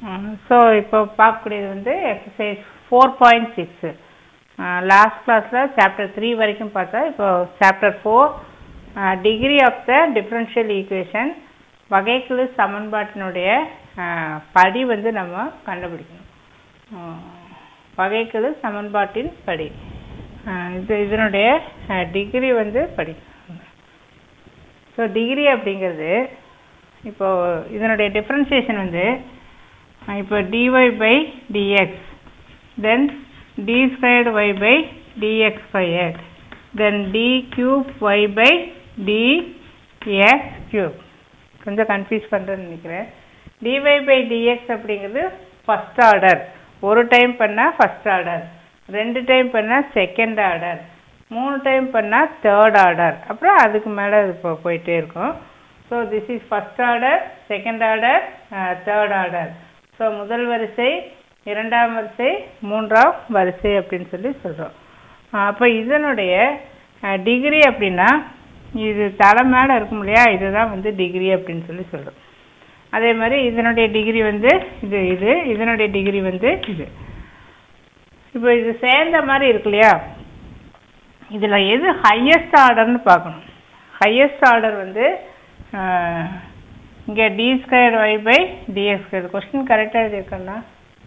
so இப்போ பார்க்கக்கூடியது வந்து exercise four point six last கிளாஸில் சாப்டர் த்ரீ வரைக்கும் பார்த்தா இப்போ chapter four degree of the differential equation வகைக்குழு சமன்பாட்டினுடைய அஹ், படி வந்து நம்ம கண்டுபிடிக்கணும் அஹ், வகைக்கெழு சமன்பாட்டின் படி அஹ், இது இதனுடைய டிகிரி வந்து படி ஸோ டிகிரி அப்படிங்கிறது இப்போ இதனுடைய டிஃப்ரென்சியேஷன் வந்து அஹ், இப்போ D Y by D X then D squared Y by D X squared then D cube Y by D X cube கொஞ்சம் கன்ஃபியூஸ் பண்ணுறேன்னு நினைக்கிறேன் டிஒய் பை டிஎக்ஸ் அப்படிங்கிறது ஃபஸ்ட் ஆர்டர் ஒரு டைம் பண்ணால் ஃபஸ்ட் ஆர்டர் ரெண்டு டைம் பண்ணால் செகண்ட் ஆர்டர் மூணு டைம் பண்ணால் தேர்ட் ஆர்டர் அப்புறம் அதுக்கு மேலே இது இப்போ போயிட்டே இருக்கும் so this is first order second order third order so முதல் வரிசை இரண்டாம் வரிசை மூன்றாம் வரிசை அப்படின்னு சொல்லி சொல்கிறோம் அப்போ இதனுடைய டிகிரி அப்படின்னா இது தலை மேலே இருக்கும் இல்லையா இதுதான் வந்து டிகிரி அப்படின்னு சொல்லி சொல்கிறோம் அதே மாதிரி இதனுடைய டிகிரி வந்து இது இது இதனுடைய டிகிரி வந்து இது இப்போ இது சேர்ந்த மாதிரி இருக்கு இல்லையா இதில் எது ஹையஸ்ட் ஆர்டர்னு பார்க்கணும் ஹையஸ்ட் ஆர்டர் வந்து இங்கே D square Y by D X square question கரெக்டாக எழுதியிருக்கேன்னா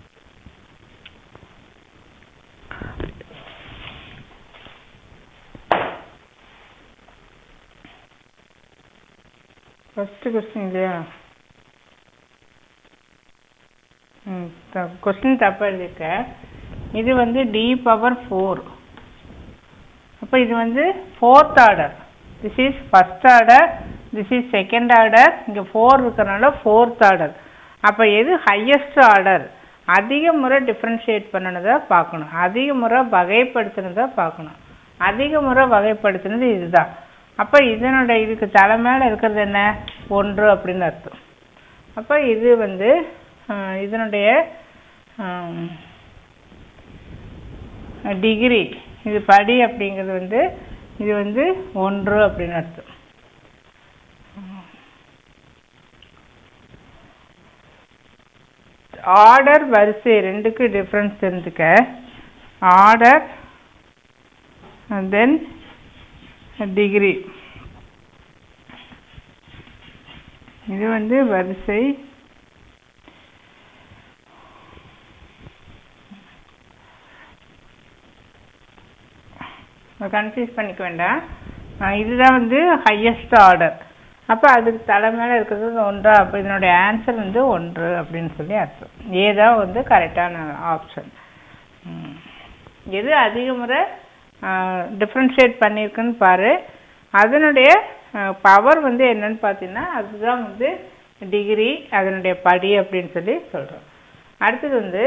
ஃபஸ்ட்டு கொஸ்டின் இல்லையா ம் கொஸ்டின் தப்பாக எழுதியிருக்கேன் இது வந்து டி பவர் ஃபோர் அப்போ இது வந்து fourth order this is first order this is second order இங்கே ஃபோர் இருக்கிறனால ஃபோர்த் ஆர்டர் அப்போ எது ஹையஸ்ட் ஆர்டர் அதிக முறை டிஃப்ரென்ஷியேட் பண்ணினதை பார்க்கணும் அதிக முறை வகைப்படுத்தினதை பார்க்கணும் அதிக முறை வகைப்படுத்தினது இதுதான் அப்போ இதனுடைய இதுக்கு தலை மேலே இருக்கிறது என்ன ஒன்று அப்படின்னு அர்த்தம் அப்போ இது வந்து அஹ், இதனுடைய டிகிரி இது படி அப்படிங்கிறது வந்து இது வந்து ஒன்று அப்படின்னு அர்த்தம் ஆர்டர் வரிசை ரெண்டுக்கு டிஃப்ரென்ஸ் தெரிஞ்சுக்க ஆர்டர் தென் டிகிரி இது வந்து வரிசை கன்ஃபியூஸ் பண்ணிக்க வேண்டாம் அஹ் இதுதான் வந்து ஹையஸ்ட் ஆர்டர் அப்போ அதுக்கு தலை மேலே இருக்கிறது ஒன்றா அப்போ இதனுடைய ஆன்சர் வந்து ஒன்று அப்படின்னு சொல்லி அர்த்தம் ஏதான் வந்து கரெக்டான ஆப்ஷன் எது அதிக முறை டிஃப்ரென்ஷியேட் பண்ணியிருக்குன்னு பாரு அதனுடைய பவர் வந்து என்னன்னு பார்த்தீங்கன்னா அதுதான் வந்து டிகிரி அதனுடைய படி அப்படின்னு சொல்லி சொல்கிறோம் அடுத்தது வந்து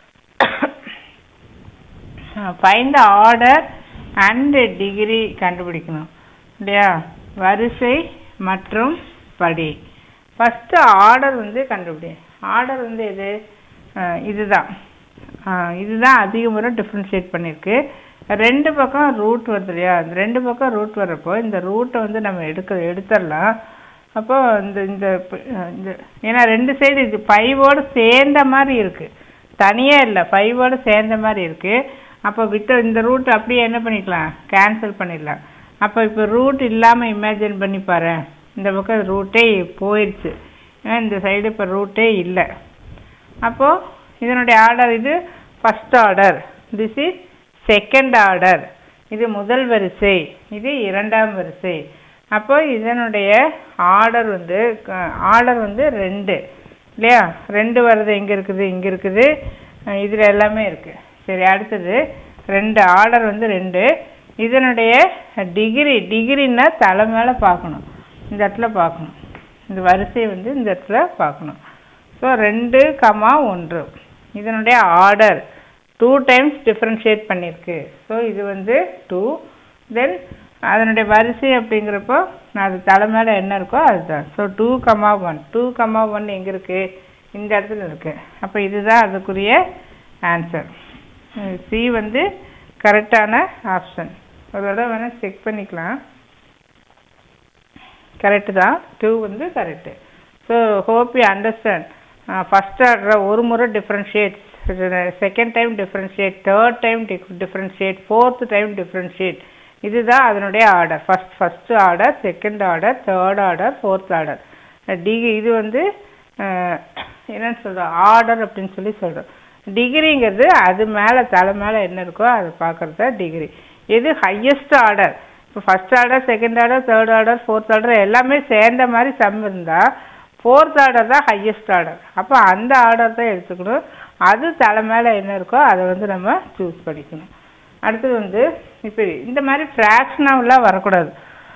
ஃபைண்ட் ஆர்டர் அண்ட் டிகிரி கண்டுபிடிக்கணும் இல்லையா வரிசை மற்றும் படி ஃபஸ்ட்டு ஆர்டர் வந்து கண்டுபிடி ஆர்டர் வந்து எது அஹ் இதுதான் அஹ் இதுதான் அதிக முறை டிஃப்ரென்ஷியேட் பண்ணியிருக்கு ரெண்டு பக்கம் ரூட் வருது இல்லையா இந்த ரெண்டு பக்கம் ரூட் வர்றப்போ இந்த ரூட்டை வந்து நம்ம எடுக்க எடுத்துடலாம் அப்போ இந்த இந்த ப- இந்த ஏன்னா ரெண்டு சைடு இது ஃபைவோடு சேர்ந்த மாதிரி இருக்குது தனியாக இல்லை ஃபைவோடு சேர்ந்த மாதிரி இருக்குது அப்போ விட்டு இந்த ரூட் அப்படியே என்ன பண்ணிக்கலாம் கேன்சல் பண்ணிடலாம் அப்போ இப்போ ரூட் இல்லாமல் இமேஜின் பண்ணி பாரு இந்த பக்கம் ரூட்டே போயிடுச்சு ஏன்னா இந்த சைடு இப்போ ரூட்டே இல்லை அப்போது இதனுடைய ஆர்டர் இது first order this is second order இது முதல் வரிசை இது இரண்டாம் வரிசை அப்போ இதனுடைய ஆர்டர் வந்து ஆர்டர் வந்து ரெண்டு இல்லையா ரெண்டு வர்றது எங்கே இருக்குது இங்கே இருக்குது இதில் எல்லாமே இருக்குது சரி அடுத்தது ரெண்டு ஆர்டர் வந்து ரெண்டு இதனுடைய டிகிரி டிகிரின்னா தலை மேலே பார்க்கணும் இந்த இடத்துல பார்க்கணும் இந்த வரிசை வந்து இந்த இடத்துல பார்க்கணும் ஸோ ரெண்டு கமா ஒன்று இதனுடைய ஆர்டர் டூ டைம்ஸ் டிஃப்ரென்ஷியேட் பண்ணியிருக்கு ஸோ இது வந்து டூ தென் அதனுடைய வரிசை அப்படிங்கிறப்போ நான் அது தலை மேலே என்ன இருக்கோ அதுதான் so two comma one two comma one எங்கே இருக்குது இந்த இடத்துல இருக்குது அப்போ இதுதான் அதுக்குரிய ஆன்சர் சி வந்து கரெக்டான ஆப்ஷன் ஒரு தடவை வேணால் செக் பண்ணிக்கலாம் கரெக்டு தான் டூ வந்து correct so hope you understand first order ஒரு முறை differentiate second time differentiate third time differentiate fourth time differentiate இதுதான் அதனுடைய order first first order second order third order fourth order D இது வந்து அஹ், என்னன்னு சொல்கிறோம் ஆர்டர் அப்படின்னு சொல்லி சொல்கிறோம் டிகிரிங்கிறது அது மேலே தலை மேலே என்ன இருக்கோ அதை பார்க்குறது தான் டிகிரி எது ஹையஸ்ட் ஆர்டர் இப்போ first order second order third order fourth order எல்லாமே சேர்ந்த மாதிரி சம் இருந்தால் ஃபோர்த் ஆர்டர் தான் ஹையஸ்ட் ஆர்டர் அப்போ அந்த ஆர்டர் தான் எடுத்துக்கணும் அது தலை மேலே என்ன இருக்கோ அதை வந்து நம்ம சூஸ் பண்ணிக்கணும் அடுத்தது வந்து இப்போ இந்த மாதிரி ஃப்ராக்ஷனாகலாம் வரக்கூடாது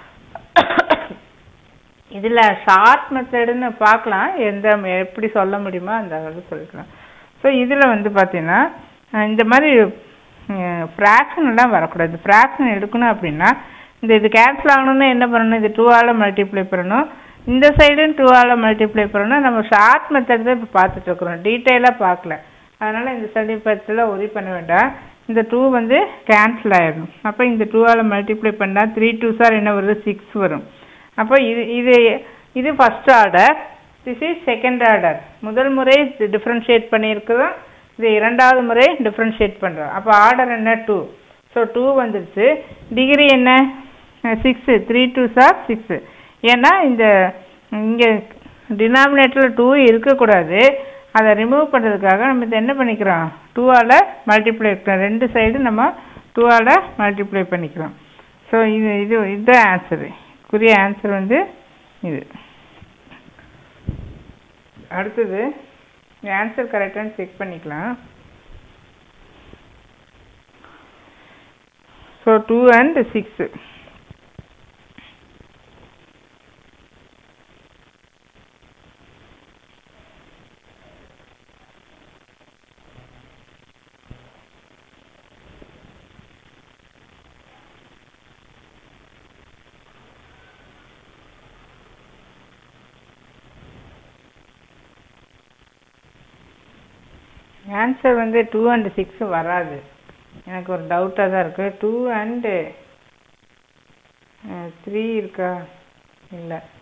இதில் ஷார்ட் மெத்தடுன்னு பார்க்கலாம் எந்த எப்படி சொல்ல முடியுமோ அந்த அளவுக்கு சொல்லிக்கலாம் ஸோ இதில் வந்து பார்த்தீங்கன்னா அஹ் இந்த மாதிரி ஃப்ராக்ஷன் எல்லாம் வரக்கூடாது ஃப்ராக்ஷன் எடுக்கணும் அப்படின்னா இந்த இது கேன்சல் ஆகணும்னா என்ன பண்ணணும் இது டூவால் மல்டிப்ளை பண்ணணும் இந்த சைடும் டூவால் மல்டிப்ளை பண்ணணும் நம்ம ஷார்ட் மெத்தட் தான் இப்போ பார்த்துட்டு இருக்கிறோம் டீட்டெயிலாக பார்க்கல அதனால் இந்த சமீபத்தில் உரி பண்ண வேண்டாம் இந்த டூ வந்து கேன்சல் ஆயிடும் அப்போ இந்த டூவால் மல்டிப்ளை பண்ணால் த்ரீ டூ சார் என்ன வருது சிக்ஸ் வரும் அப்போ இது இது இது first order this is second order முதல் முறை டிஃப்ரென்ஷியேட் பண்ணியிருக்கிறோம் இது இரண்டாவது முறை டிஃப்ரென்ஷியேட் பண்ணுறோம் அப்போ ஆர்டர் என்ன டூ ஸோ டூ வந்துருச்சு டிகிரி என்ன six three two sir six ஏன்னா இந்த இங்கே டினாமினேட்டரில் டூ இருக்கக்கூடாது அதை ரிமூவ் பண்ணுறதுக்காக நம்ம இதை என்ன பண்ணிக்கிறோம் டூவால் மல்டிப்ளை ரெண்டு சைடு நம்ம டூவால் மல்டிப்ளை பண்ணிக்கிறோம் ஸோ இது இது இதுதான் ஆன்சரு குறிய ஆன்சர் வந்து இது அடுத்தது ஆன்சர் கரெக்டானு செக் பண்ணிக்கலாம் so two and six answer வந்து டூ அண்ட் சிக்ஸ் வராது எனக்கு ஒரு டவுட்டாக தான் இருக்குது டூ அண்டு த்ரீ இருக்கா இல்லை